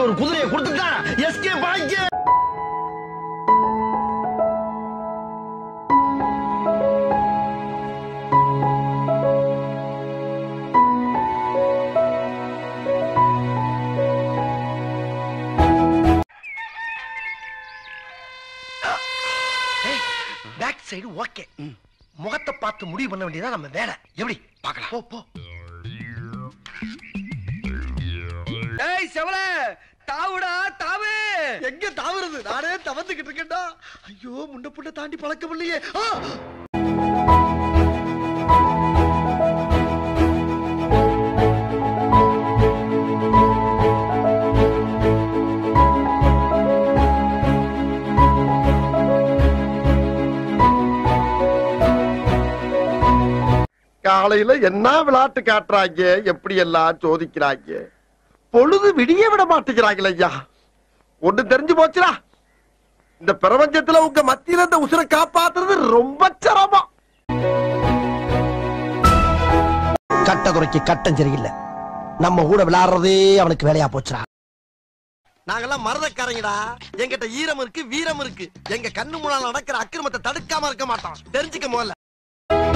ஒரு குதிரையை கொடுத்துட்டா எஸ்கேப் ஆகி பேக் சைடு ஓகே முகத்தை பார்த்து முடிவு பண்ண வேண்டியதா நம்ம வேலை எப்படி பார்க்கலாம் போ போ ஏய் செவல தாவுடா தாவு எங்க தாவுறது நானே தவந்துகிட்டு இருக்கேன்டா ஐயோ முன்ன புண்ண தாண்டி பழக்கம் இல்லையே ஆ! காலையில என்ன விளையாட்டு காட்டுறாங்க எப்படி எல்லாம் சோதிக்கிறாங்க பொழுது விடிய விட மாட்டேங்கிறாங்களே ஐயா ஒண்ணு தெரிஞ்சு போச்சுடா இந்த பிரபஞ்சத்துல உங்க மத்தியில இந்த உசுரை காப்பாத்துறது ரொம்ப சிரமம் கட்ட குறைக்கு கட்டம் சரியில்லை நம்ம கூட விளையாடுறதே அவனுக்கு வேலையா போச்சுடா நாங்கெல்லாம் மரதக்காரங்கடா எங்கிட்ட ஈரம் இருக்கு வீரம் இருக்கு எங்க கண்ணு முன்னால நடக்கிற அக்கிரமத்தை தடுக்காம இருக்க மாட்டோம் தெரிஞ்சுக்க முதல்ல